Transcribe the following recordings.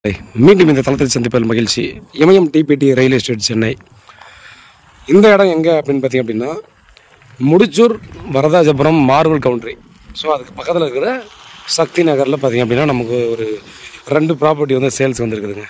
மீண்டும் இந்த தளத்தில் சந்திப்பதில் மகிழ்ச்சி இமயம் டிபிடி ரயில் எஸ்டேட் சென்னை இந்த இடம் எங்கே அப்படின்னு பார்த்தீங்க அப்படின்னா Mudichur Varadarajapuram Marvel country so அதுக்கு பக்கத்தில் இருக்கிற சக்தி நகரில் பார்த்தீங்க அப்படின்னா நமக்கு ஒரு ரெண்டு ப்ராப்பர்ட்டி வந்து சேல்ஸ் வந்துருக்குதுங்க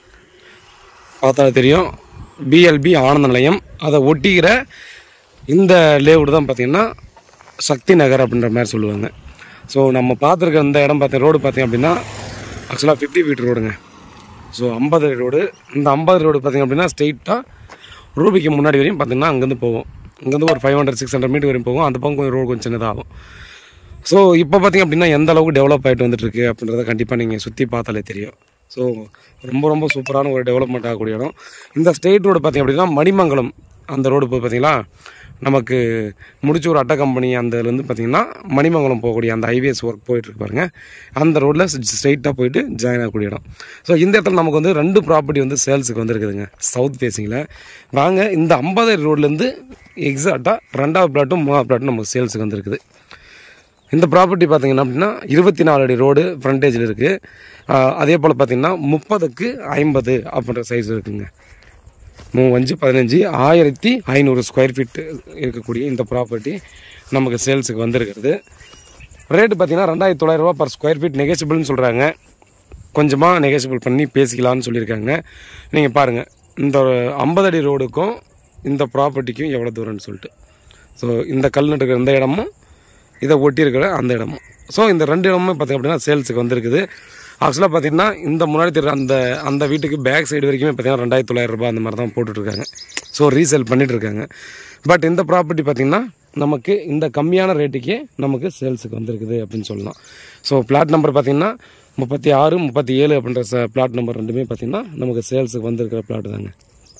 பார்த்தா தெரியும் பிஎல்பி ஆனந்த நிலையம் அதை ஒட்டிக்கிற இந்த லேவுட் தான் பார்த்தீங்கன்னா சக்தி நகர் அப்படின்ற மாதிரி சொல்லுவாங்க ஸோ நம்ம பார்த்துருக்க இந்த இடம் பார்த்த ரோடு பார்த்தீங்க அப்படின்னா ஆக்சுவலாக ஃபிஃப்டி ஃபீட் ரோடுங்க ஸோ ஐம்பது ரோடு இந்த ஐம்பது ரோடு பார்த்தீங்க அப்படின்னா ஸ்ட்ரெயிட்டாக ரூபிக்கு முன்னாடி வரையும் பார்த்தீங்கன்னா அங்கேருந்து போகும் இங்கேருந்து ஒரு five hundred six hundred metre வரையும் போகும் அந்த பக்கம் கொஞ்சம் ரோடு கொஞ்சம் சின்னதாகும் ஸோ இப்போ பார்த்தீங்க அப்படின்னா எந்த அளவுக்கு டெவலப் ஆகிட்டு வந்துட்டுருக்கு அப்படின்றத கண்டிப்பாக நீங்கள் சுற்றி பார்த்தாலே தெரியும் ஸோ ரொம்ப ரொம்ப சூப்பரான ஒரு டெவலப்மெண்ட் ஆகக்கூடிய இடம் இந்த ஸ்டேட் ரோடு பார்த்தீங்க அப்படின்னா மணிமங்கலம் அந்த ரோடு போய் பார்த்தீங்களா நமக்கு முடிச்ச ஒரு அட்டை கம்பெனி அந்த இதுலேருந்து பார்த்தீங்கன்னா மணிமங்கலம் போகக்கூடிய அந்த ஹைவேஸ் ஒர்க் போயிட்டுருக்கு பாருங்க அந்த ரோட்டில் ஸ்ட்ரைட்டாக போயிட்டு ஜாயின் ஆகக்கூடிய இடம் ஸோ இந்த இடத்துல நமக்கு வந்து ரெண்டு ப்ராப்பர்ட்டி வந்து சேல்ஸுக்கு வந்துருக்குதுங்க சவுத் ஃபேஸிங்கில் வாங்க இந்த ஐம்பது ரோட்லேருந்து எக்ஸாக்டாக ரெண்டாவது பிளாட்டும் மூணாவது பிளாட்டும் நமக்கு சேல்ஸுக்கு வந்திருக்குது இந்த ப்ராப்பர்ட்டி பார்த்தீங்கன்னா அப்படின்னா இருபத்தி நாலு அடி ரோடு ஃப்ரண்டேஜில் இருக்குது அதே போல் பார்த்தீங்கன்னா முப்பதுக்கு ஐம்பது அப்படின்ற சைஸ் இருக்குங்க மூணு அஞ்சு பதினஞ்சு ஆயிரத்தி ஐநூறு ஸ்கொயர் ஃபீட் இருக்கக்கூடிய இந்த ப்ராப்பர்ட்டி நமக்கு சேல்ஸுக்கு வந்திருக்கிறது ரேட்டு பார்த்தீங்கன்னா ரெண்டாயிரத்தி தொள்ளாயிரரூபா பர் ஸ்கொயர் ஃபீட் நெகசிபிள்னு சொல்கிறாங்க கொஞ்சமாக நெகசிபிள் பண்ணி பேசிக்கலாம்னு சொல்லியிருக்காங்க நீங்கள் பாருங்கள் இந்த ஐம்பது அடி ரோடுக்கும் இந்த ப்ராப்பர்ட்டிக்கும் எவ்வளோ தூரம்னு சொல்லிட்டு ஸோ இந்த கல் நட்டுக்கிற இந்த இடமும் இதை ஒட்டி இருக்கிற அந்த இடமும் ஸோ இந்த ரெண்டு இடமுமே பார்த்திங்க அப்படின்னா சேல்ஸுக்கு வந்திருக்குது ஆக்சுவலாக பார்த்தீங்கன்னா இந்த முன்னாடி தெரியுற அந்த அந்த வீட்டுக்கு பேக் சைடு வரைக்குமே பார்த்தீங்கன்னா ரெண்டாயிரத்தி தொள்ளாயிரம் ரூபாய் அந்த மாதிரி தான் போட்டுட்ருக்காங்க ஸோ ரீசேல் பண்ணிட்டு இருக்காங்க பட் இந்த ப்ராப்பர்ட்டி பார்த்திங்கன்னா நமக்கு இந்த கம்மியான ரேட்டுக்கே நமக்கு சேல்ஸுக்கு வந்திருக்குது அப்படின்னு சொல்லலாம் ஸோ பிளாட் நம்பர் பார்த்திங்கன்னா முப்பத்தி ஆறு முப்பத்தி ஏழு அப்படின்ற பிளாட் நம்பர் ரெண்டுமே பார்த்திங்கன்னா நமக்கு சேல்ஸுக்கு வந்திருக்கிற பிளாட் தாங்க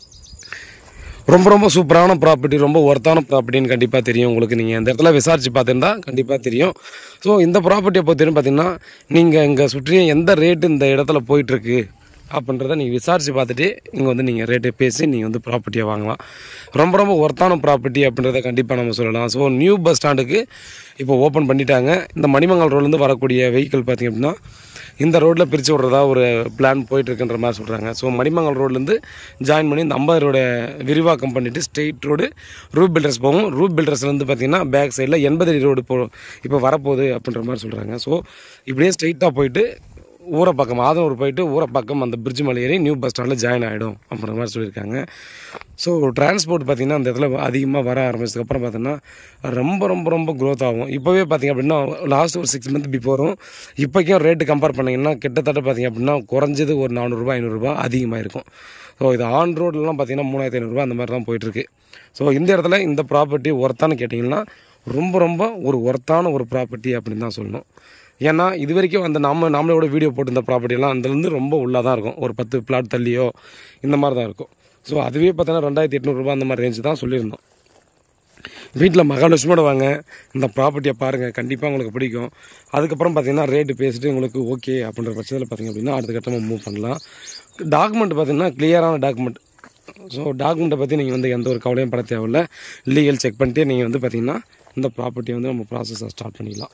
ரொம்ப ரொம்ப சூப்பரான ப்ராப்பர்ட்டி ரொம்ப ஒர்த்தான ப்ராப்பர்ட்டின்னு கண்டிப்பாக தெரியும் உங்களுக்கு நீங்கள் இந்த இடத்துல விசாரித்து பார்த்துருந்தா கண்டிப்பாக தெரியும் ஸோ இந்த ப்ராப்பர்ட்டியை பொறுத்தவரைக்கும் பார்த்தீங்கன்னா நீங்கள் இங்கே சுற்றியும் எந்த ரேட்டு இந்த இடத்துல போயிட்டுருக்கு அப்படின்றத நீங்கள் விசாரித்து பார்த்துட்டு இங்கே வந்து நீங்கள் ரேட்டை பேசி நீங்கள் வந்து ப்ராப்பர்ட்டியை வாங்கலாம் ரொம்ப ரொம்ப ஒர்த்தான ப்ராப்பர்ட்டி அப்படின்றத கண்டிப்பாக நம்ம சொல்லலாம் ஸோ நியூ பஸ் ஸ்டாண்டுக்கு இப்போ ஓப்பன் பண்ணிட்டாங்க இந்த மணிமங்கல் ரோட்லேருந்து வரக்கூடிய வெஹிக்கிள் பார்த்திங்க அப்படின்னா இந்த ரோட்டில் பிரித்து விட்றதா ஒரு பிளான் போயிட்டுருக்குன்ற மாதிரி சொல்கிறாங்க ஸோ மணிமங்கல் ரோட்லேருந்து ஜாயின் பண்ணி இந்த ஐம்பது ரோட விரிவாக்கம் பண்ணிவிட்டு ஸ்ட்ரெயிட் ரோடு ரூப் பில்டர்ஸ் போகும் ரூப் பில்டர்ஸ்லேருந்து பார்த்தீங்கன்னா பேக் சைடில் எண்பது அடி ரோடு போ இப்போ வரப்போகுது அப்படின்ற மாதிரி சொல்கிறாங்க ஸோ இப்படியே ஸ்ட்ரெயிட்டாக போயிட்டு ஊரை பக்கம் ஆதனூர் போயிட்டு ஊரை பக்கம் அந்த பிரிட்ஜ் மலை ஏறி நியூ பஸ் ஸ்டாண்டில் ஜாயின் ஆகிடும் அப்படின்ற மாதிரி சொல்லியிருக்காங்க ஸோ டிரான்ஸ்போர்ட் பார்த்திங்கன்னா அந்த இடத்துல அதிகமாக வர ஆரம்பிச்சதுக்கப்புறம் பார்த்தீங்கன்னா ரொம்ப ரொம்ப ரொம்ப க்ரோத் ஆகும் இப்போவே பார்த்திங்க அப்படின்னா லாஸ்ட் ஒரு சிக்ஸ் மந்த் பிஃபோரும் இப்போக்கும் ரேட்டு கம்பேர் பண்ணிங்கன்னா கிட்டத்தட்ட பார்த்திங்க அப்படின்னா குறைஞ்சது ஒரு நானூறுரூபா ஐநூறுரூபா அதிகமாக இருக்கும் ஸோ இது ஆன் ரோட்லலாம் பார்த்திங்கன்னா மூணாயிரத்தி ஐநூறுரூவா அந்த மாதிரி தான் போயிட்டுருக்கு ஸோ இந்த இடத்துல இந்த ப்ராப்பர்ட்டி ஒர்த்தான்னு கேட்டிங்கன்னா ரொம்ப ரொம்ப ஒரு ஒர்த்தான ஒரு ப்ராப்பர்ட்டி அப்படின்னு தான் சொல்லணும் ஏன்னா இது வரைக்கும் அந்த நம்ம நம்மளோட வீடியோ போட்டிருந்த ப்ராப்பர்ட்டிலாம் அதுலேருந்து ரொம்ப உள்ளாக தான் இருக்கும் ஒரு பத்து பிளாட் தள்ளியோ இந்த மாதிரி தான் இருக்கும் ஸோ அதுவே பார்த்தீங்கன்னா ரெண்டாயிரத்தி எட்நூறுபா அந்த மாதிரி ரேஞ்சு தான் சொல்லியிருந்தோம் வீட்டில் மகாலட்சுமியோட வாங்க இந்த ப்ராப்பர்ட்டியை பாருங்கள் கண்டிப்பாக உங்களுக்கு பிடிக்கும் அதுக்கப்புறம் பார்த்தீங்கன்னா ரேட்டு பேசிட்டு உங்களுக்கு ஓகே அப்படின்ற பட்சத்தில் பார்த்தீங்க அப்படின்னா அடுத்த கட்டமாக மூவ் பண்ணலாம் டாக்குமெண்ட் பார்த்தீங்கன்னா கிளியரான டாக்குமெண்ட் ஸோ டாக்குமெண்ட்டை பற்றி நீங்கள் வந்து எந்த ஒரு கவலையும் பட தேவையில்ல லீகல் செக் பண்ணிட்டு நீங்கள் வந்து பார்த்தீங்கன்னா இந்த ப்ராப்பர்ட்டியை வந்து நம்ம ப்ராசஸை ஸ்டார்ட் பண்ணிடலாம்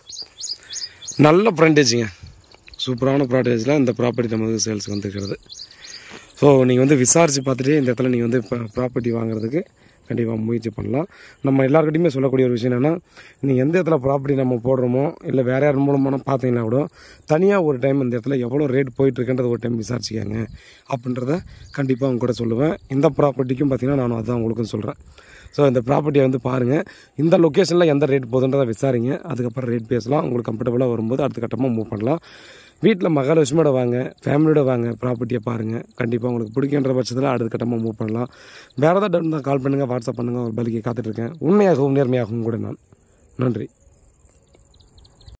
நல்ல ஃப்ரண்டேஜுங்க சூப்பரான ப்ராடேஜில் இந்த ப்ராப்பர்ட்டி நமக்கு சேல்ஸ் வந்துருக்கிறது ஸோ நீங்கள் வந்து விசாரித்து பார்த்துட்டு இந்த இடத்துல நீங்கள் வந்து இப்போ ப்ராப்பர்ட்டி வாங்குறதுக்கு கண்டிப்பாக முயற்சி பண்ணலாம் நம்ம எல்லாருக்கிட்டையுமே சொல்லக்கூடிய ஒரு விஷயம் என்னென்னா நீங்கள் எந்த இடத்துல ப்ராப்பர்ட்டி நம்ம போடுறோமோ இல்லை வேறு யார் மூலமான பார்த்தீங்கன்னா கூட தனியாக ஒரு டைம் இந்த இடத்துல எவ்வளோ ரேட் போயிட்டுருக்குன்றது ஒரு டைம் விசாரிச்சுக்கங்க அப்படின்றத கண்டிப்பாக அவங்க கூட சொல்லுவேன் இந்த ப்ராப்பர்ட்டிக்கும் பார்த்தீங்கன்னா நான் அதான் உங்களுக்கும் சொல்கிறேன் ஸோ இந்த ப்ராப்பர்ட்டியை வந்து பாருங்கள் இந்த லொக்கேஷனில் எந்த ரேட் போகுதுன்றதை விசாரிங்க அதுக்கப்புறம் ரேட் பேசலாம் உங்களுக்கு கம்ஃபர்டபுளாக வரும்போது அடுத்த கட்டமாக மூவ் பண்ணலாம் வீட்டில் மகாலட்சுமியோட வாங்க ஃபேமிலியோட வாங்க ப்ராப்பர்ட்டியை பாருங்கள் கண்டிப்பாக உங்களுக்கு பிடிக்கின்ற பட்சத்தில் அடுத்த கட்டமாக மூவ் பண்ணலாம் வேறு ஏதாவது டவுட் தான் கால் பண்ணுங்கள் வாட்ஸ்அப் பண்ணுங்கள் ஒரு பலிக்கு காத்துட்ருக்கேன் உண்மையாகவும் நேர்மையாகவும் கூட நான் நன்றி